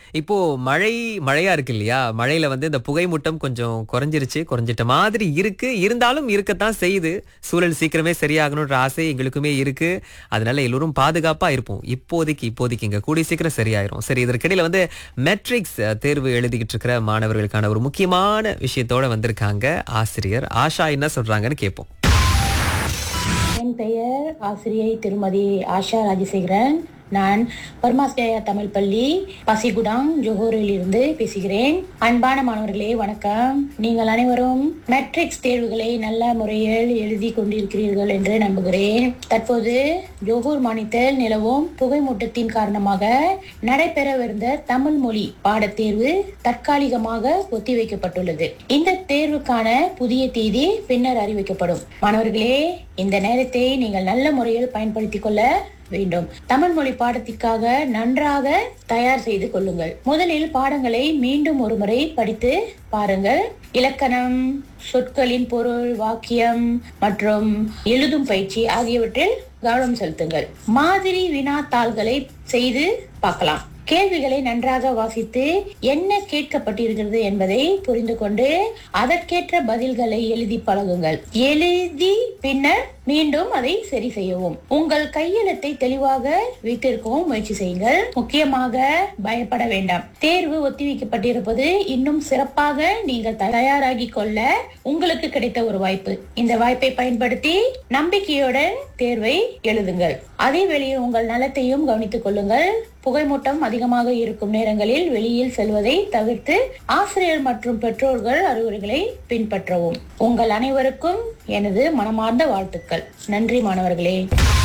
இப்போ மழை மழையா இருக்கு இல்லையா மழையில வந்து இந்த புகைமூட்டம் கொஞ்சம் குறைஞ்சிருச்சு குறைஞ்சிட்ட மாதிரி இருக்கு இருந்தாலும் இருக்கத்தான் செய்யுது சூழல் சீக்கிரமே சரியாகணுன்ற ஆசை எங்களுக்குமே இருக்கு அதனால எல்லோரும் பாதுகாப்பா இருப்போம் இப்போதைக்கு இப்போதைக்கு இங்க கூடிய சீக்கிரம் சரியாயிரும் சரி இதற்கிடையில வந்து மெட்ரிக்ஸ் தேர்வு எழுதிக்கிட்டு இருக்கிற மாணவர்களுக்கான ஒரு முக்கியமான விஷயத்தோட வந்திருக்காங்க ஆசிரியர் ஆஷா என்ன சொல்றாங்கன்னு கேட்போம் என் பெயர் ஆசிரியை திருமதி ஆஷா ராஜசேகரன் நான் பர்மாஸ்டயா தமிழ் பள்ளி பசிகுடாங் ஜோஹோரில் இருந்து பேசுகிறேன் அன்பான மாணவர்களே வணக்கம் நீங்கள் அனைவரும் மெட்ரிக்ஸ் தேர்வுகளை நல்ல முறையில் எழுதி கொண்டிருக்கிறீர்கள் என்று நம்புகிறேன் தற்போது ஜோஹூர் மாநிலத்தில் நிலவும் புகைமூட்டத்தின் காரணமாக நடைபெறவிருந்த தமிழ் மொழி பாடத்தேர்வு தற்காலிகமாக ஒத்திவைக்கப்பட்டுள்ளது இந்த தேர்வுக்கான புதிய தேதி பின்னர் அறிவிக்கப்படும் மாணவர்களே இந்த நேரத்தை நீங்கள் நல்ல முறையில் பயன்படுத்திக் கொள்ள வேண்டும் தமிழ் மொழி பாடத்திற்காக நன்றாக தயார் செய்து கொள்ளுங்கள் முதலில் பாடங்களை மீண்டும் ஒருமுறை படித்து பாருங்கள் இலக்கணம் சொற்களின் பொருள் வாக்கியம் மற்றும் எழுதும் பயிற்சி ஆகியவற்றில் கவனம் செலுத்துங்கள் மாதிரி வினாத்தாள்களை செய்து பார்க்கலாம் கேள்விகளை நன்றாக வாசித்து என்ன கேட்கப்பட்டிருக்கிறது என்பதை புரிந்து கொண்டு அதற்கேற்ற பதில்களை எழுதி பழகுங்கள் எழுதி பின்னர் மீண்டும் அதை சரி செய்யவும் உங்கள் கையெழுத்தை தெளிவாக வைத்திருக்கவும் முயற்சி செய்யுங்கள் முக்கியமாக பயப்பட வேண்டாம் தேர்வு ஒத்திவைக்கப்பட்டிருப்பது இன்னும் சிறப்பாக நீங்கள் தயாராகி கொள்ள உங்களுக்கு கிடைத்த ஒரு வாய்ப்பு இந்த வாய்ப்பை பயன்படுத்தி நம்பிக்கையுடன் தேர்வை எழுதுங்கள் அதே வேளையில் உங்கள் நலத்தையும் கவனித்துக் கொள்ளுங்கள் புகைமூட்டம் அதிகமாக இருக்கும் நேரங்களில் வெளியில் செல்வதை தவிர்த்து ஆசிரியர் மற்றும் பெற்றோர்கள் அறிவுரைகளை பின்பற்றவும் உங்கள் அனைவருக்கும் எனது மனமார்ந்த வாழ்த்துக்கள் நன்றி மாணவர்களே